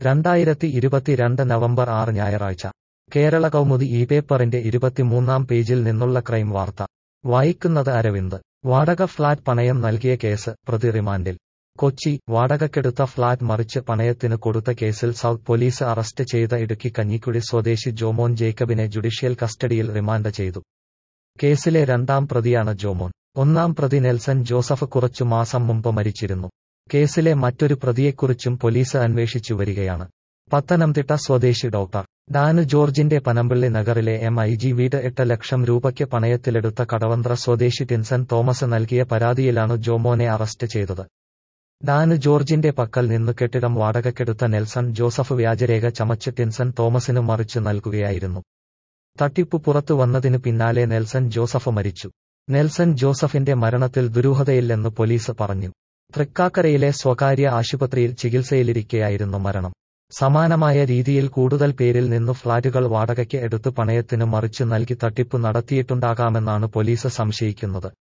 രണ്ടായിരത്തി ഇരുപത്തിരണ്ട് നവംബർ ആറ് ഞായറാഴ്ച കേരള കൗമുദി ഈ പേപ്പറിന്റെ ഇരുപത്തിമൂന്നാം പേജിൽ നിന്നുള്ള ക്രൈം വാർത്ത വായിക്കുന്നത് അരവിന്ദ് വാടക ഫ്ളാറ്റ് പണയം നൽകിയ കേസ് പ്രതി റിമാൻഡിൽ കൊച്ചി വാടകക്കെടുത്ത ഫ്ളാറ്റ് മറിച്ച് പണയത്തിന് കൊടുത്ത കേസിൽ സൗത്ത് പോലീസ് അറസ്റ്റ് ചെയ്ത ഇടുക്കി കഞ്ഞിക്കുഴി സ്വദേശി ജോമോൻ ജേക്കബിനെ ജുഡീഷ്യൽ കസ്റ്റഡിയിൽ റിമാൻഡ് ചെയ്തു കേസിലെ രണ്ടാം പ്രതിയാണ് ജോമോൻ ഒന്നാം പ്രതി നെൽസൺ ജോസഫ് കുറച്ചു മാസം മുമ്പ് മരിച്ചിരുന്നു കേസിലെ മറ്റൊരു പ്രതിയെക്കുറിച്ചും പോലീസ് അന്വേഷിച്ചു വരികയാണ് പത്തനംതിട്ട സ്വദേശി ഡോക്ടർ ഡാനു ജോർജിന്റെ പനമ്പിള്ളി നഗറിലെ എം ഐ ജി വീട് എട്ട് ലക്ഷം രൂപയ്ക്ക് പണയത്തിലെടുത്ത കടവന്ത്ര സ്വദേശി ടിൻസൺ തോമസ് നൽകിയ പരാതിയിലാണ് ജോമോനെ അറസ്റ്റ് ചെയ്തത് ഡാനു ജോർജിന്റെ പക്കൽ നിന്ന് കെട്ടിടം വാടകക്കെടുത്ത നെൽസൺ ജോസഫ് വ്യാജരേഖ ചമച്ച് ടിൻസൺ തോമസിന് മറിച്ചു നൽകുകയായിരുന്നു തട്ടിപ്പ് പുറത്തു വന്നതിനു പിന്നാലെ നെൽസൺ ജോസഫ് മരിച്ചു നെൽസൺ ജോസഫിന്റെ മരണത്തിൽ ദുരൂഹതയില്ലെന്ന് പോലീസ് പറഞ്ഞു തൃക്കാക്കരയിലെ സ്വകാര്യ ആശുപത്രിയിൽ ചികിത്സയിലിരിക്കെയായിരുന്നു മരണം സമാനമായ രീതിയിൽ കൂടുതൽ പേരിൽ നിന്ന് ഫ്ളാറ്റുകൾ വാടകയ്ക്ക് എടുത്ത് പണയത്തിന് മറിച്ച് നൽകി തട്ടിപ്പ് നടത്തിയിട്ടുണ്ടാകാമെന്നാണ് പോലീസ് സംശയിക്കുന്നത്